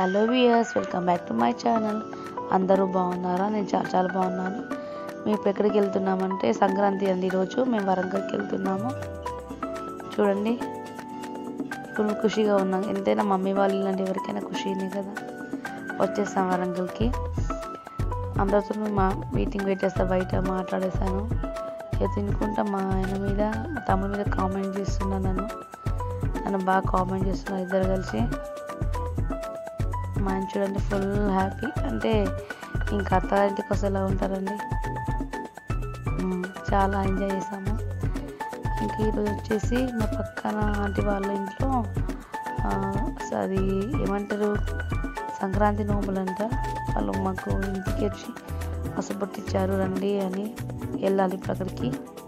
Hello viewers welcome back to my channel అందరూ బాగున్నారా నేను చాలా చాలా బాగున్నాను మేము ఇప్పుడు ఎక్కడికి వెళ్తున్నామంటే సంక్రాంతి అండి ఈరోజు మేము వరంగల్కి వెళ్తున్నాము చూడండి ఫుల్ ఖుషిగా ఉన్నాం ఎంతైనా మమ్మీ వాళ్ళు ఇలాంటి ఎవరికైనా ఖుషీనే కదా వచ్చేస్తాం వరంగల్కి అందరితో మా మీటింగ్ పెట్టేస్తా బయట మాట్లాడేశాను ఇక తినుకుంటా మా ఆయన మీద మా తమ్ముడి మీద కామెంట్ చేస్తున్నాను నన్ను నన్ను బాగా కామెంట్ చేస్తున్నారు ఇద్దరు కలిసి మా ఆయన చూడండి ఫుల్ హ్యాపీ అంటే ఇంకా అత్తారింటికి వస్తే ఎలా ఉంటారండి మ్మ్. చాలా ఎంజాయ్ చేసాము ఇంకా ఈరోజు వచ్చేసి మా పక్కన ఆంటీ వాళ్ళ ఇంట్లో ఆ, స- అది ఏమంటారు సంక్రాంతి నోములంట వాళ్ళు మాకు ఇంటికి వచ్చి పసుపొట్టిచ్చారు రండి అని వెళ్ళాలి ఇప్పుడు అక్కడికి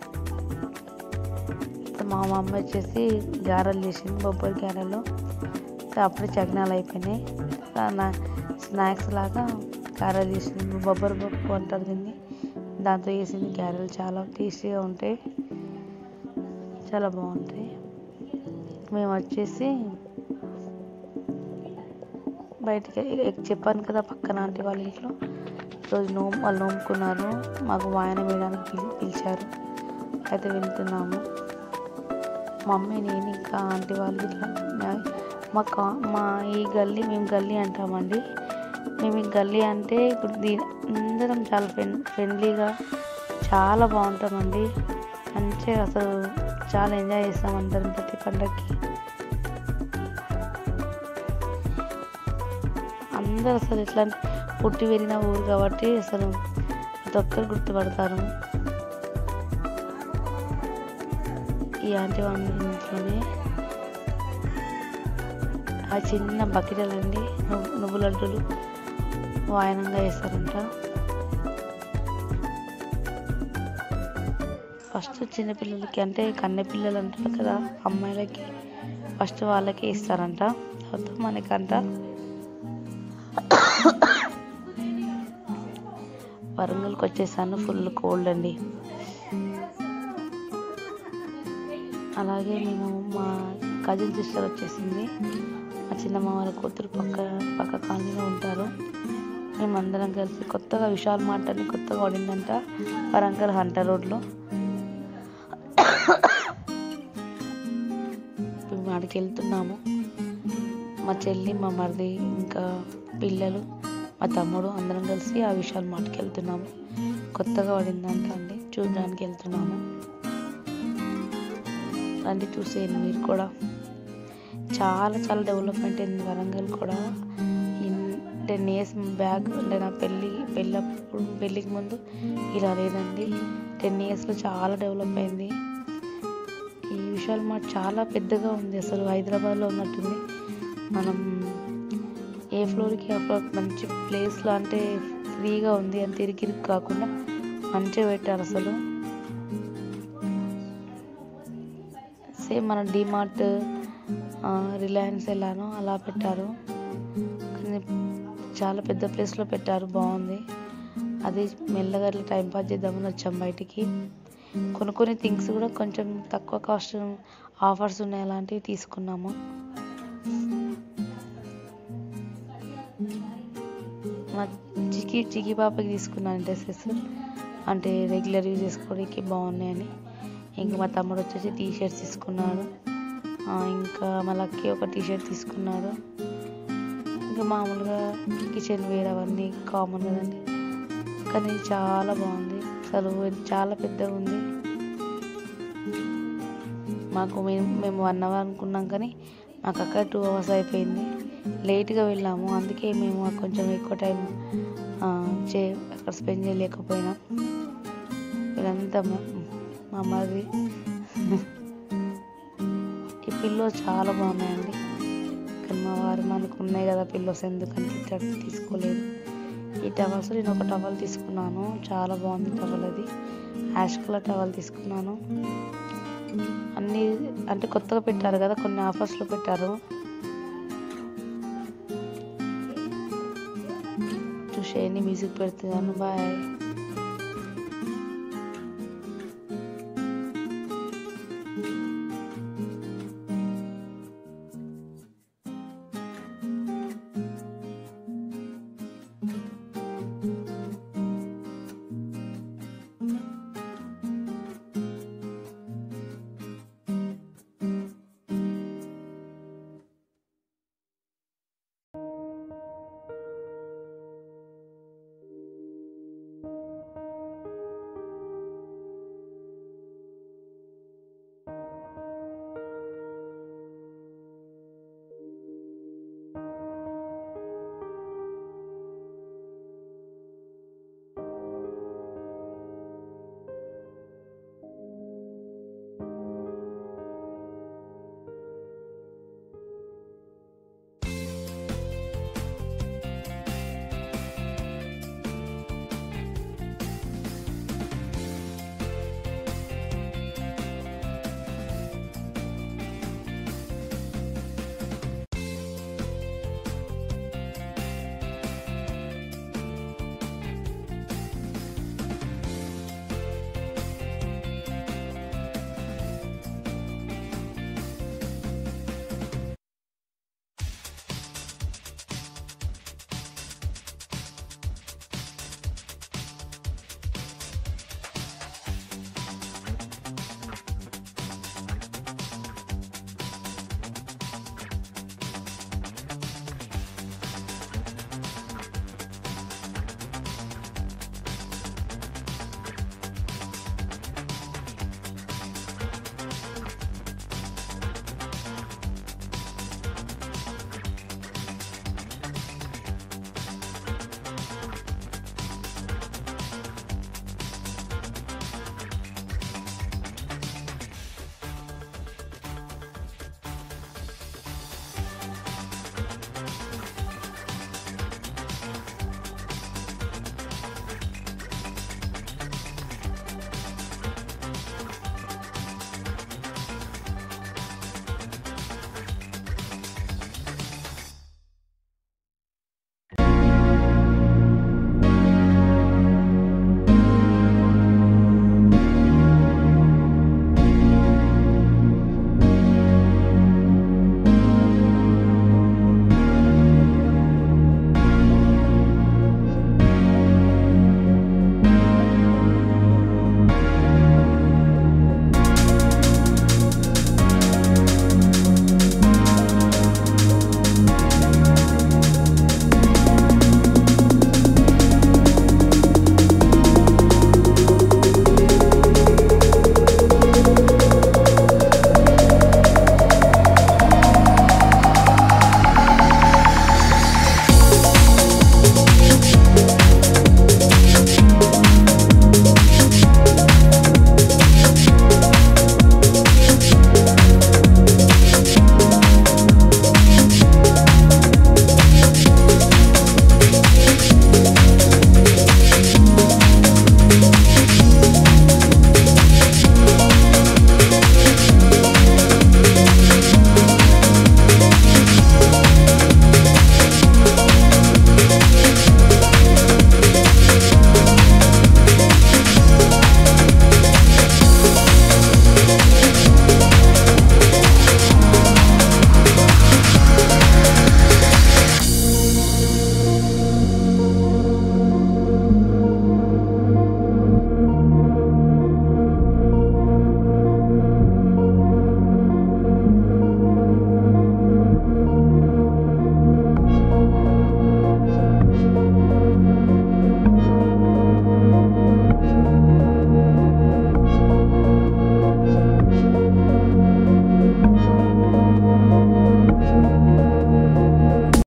ఇప్పుడు మా మమ్మీ వచ్చేసి గారెలు చేసింది బొబ్బరి గారెలు అప్పుడే చకినాలు అయిపోయినాయి నా స్నాక్స్ లాగా గారెలు చేసింది బొబ్బరి పప్పు అంటారు దీన్ని దాంతో చేసింది గారెలు చాలా టేస్టీగా ఉంటాయి చాలా బాగుంటాయి మేము వచ్చేసి బయటికి ఎ- చెప్పాను కదా పక్కన ఆంటీ వాళ్ళ ఇంట్లో రోజు నోము వాళ్ళు నోముకున్నారు మాకు వాయనం వేయడానికి పిలి పిలిచారు అయితే వెళ్తున్నాము మమ్మీ నేను ఇంకా ఆంటీ వాళ్ళు ఇట్లా మా- మా కా మా ఈ గల్లీ మేము గల్లీ అంటామండి మేము ఈ గల్లీ అంటే ఇప్పుడు దీని అందరం చాలా ఫ్రెండ్ ఫ్రెండ్లీగా చాలా బాగుంటామండి మంచిగా అసలు చాలా ఎంజాయ్ చేస్తాం అందరం ప్రతి పండగకి అందరూ అసలు ఎట్లా అంటే పుట్టి పెరిగిన ఊరు కాబట్టి అసలు ప్రతి ఒక్కరు గుర్తుపడతారు ఈ ఆంటీ వాళ్ళ ఇంట్లోనే ఆ చిన్న బకెటలండి నువ్వు నువ్వు లడ్డూలు వాయనంగా వేస్తారంట ఫస్ట్ చిన్నపిల్లలకి అంటే కన్నె పిల్లలు అంటారు కదా అమ్మాయిలకి ఫస్ట్ వాళ్ళకి ఇస్తారంట తర్వాత మనకంట వరంగల్కి వచ్చేసాను ఫుల్ కోల్డ్ అండి అలాగే మేము మా కజిన్ సిస్టర్ వచ్చేసింది మా చిన్నమ్మ వాళ్ళ కూతురు పక్క పక్క కాలనీలో ఉంటారు మేమందరం కలిసి కొత్తగా విశాల్ మార్ట్ అని కొత్తగా పడిందంట వరంగల్ హంటర్ రోడ్లో ఇప్పుడు మేము ఆడికి వెళ్తున్నాము మా చెల్లి మా మరిది ఇంకా పిల్లలు మా తమ్ముడు అందరం కలిసి ఆ విశాల్ మార్ట్కి వెళ్తున్నాము కొత్తగా పడిందంట అండి చూడడానికి వెళ్తున్నాము రండి చూసేయండి మీరు కూడా చాలా చాలా డెవలప్మెంట్ అయింది వరంగల్ కూడా టెన్ ఇయర్స్ బ్యాక్ అంటే నా పెళ్ళి పెళ్ళప్పుడు పెళ్ళికి ముందు ఇలా లేదండి టెన్ ఇయర్స్లో చాలా డెవలప్ అయింది ఈ విశాల్ మార్ట్ చాలా పెద్దగా ఉంది అసలు హైదరాబాద్లో ఉన్నట్టుంది మనం ఏ ఫ్లోర్కి ఆ ఫ్లోర్ మంచి ప్లేస్లో అంటే ఫ్రీగా ఉంది అంత ఇరికిరికి కాకుండా మంచిగా పెట్టారు అసలు సేమ్ మన డిమార్ట్ రిలయన్స్ ఎలానో అలా పెట్టారు కానీ చాలా పెద్ద ప్లేస్లో పెట్టారు బాగుంది అది మెల్లగా అట్లా టైం పాస్ చేద్దామని వచ్చాం బయటికి కొన్ని కొన్ని థింగ్స్ కూడా కొంచెం తక్కువ కాస్ట్ ఆఫర్స్ ఉన్నాయి అలాంటివి తీసుకున్నాము మా చికి చికి పాపకి తీసుకున్నాను డ్రెస్సెస్ అంటే రెగ్యులర్ యూజ్ చేసుకోవడానికి బాగున్నాయని ఇంకా మా తమ్ముడు వచ్చేసి టీ షర్ట్స్ తీసుకున్నాడు ఆ, ఇంకా మా లక్కీ ఒక టీ షర్ట్ తీసుకున్నాడు ఇంకా మామూలుగా కిచెన్ వేర్ అవన్నీ కామన్ కదండి కానీ చాలా బాగుంది అసలు చాలా పెద్దగా ఉంది మాకు మేము మేము వన్ అవర్ అనుకున్నాం కానీ మాకు అక్కడ టూ అవర్స్ అయిపోయింది లేట్గా వెళ్ళాము అందుకే మేము కొంచెం ఎక్కువ టైం ఆ, చే అక్కడ స్పెండ్ చేయలేకపోయినాం వీళ్ళంతా మా- మా అమ్మది ఈ పిల్లోస్ చాలా బాగున్నాయండి కానీ మా వారు మనకు ఉన్నాయి కదా పిల్లోస్ ఎందుకని తిట్టాడు తీసుకోలేదు ఈ టవల్స్ నేను ఒక టవల్ తీసుకున్నాను చాలా బాగుంది టవల్ అది యాష్ కలర్ టవల్ తీసుకున్నాను అన్నీ అంటే కొత్తగా పెట్టారు కదా కొన్ని ఆఫర్స్లో పెట్టారు చూసేయండి మ్యూజిక్ పెడుతున్నాను బాయ్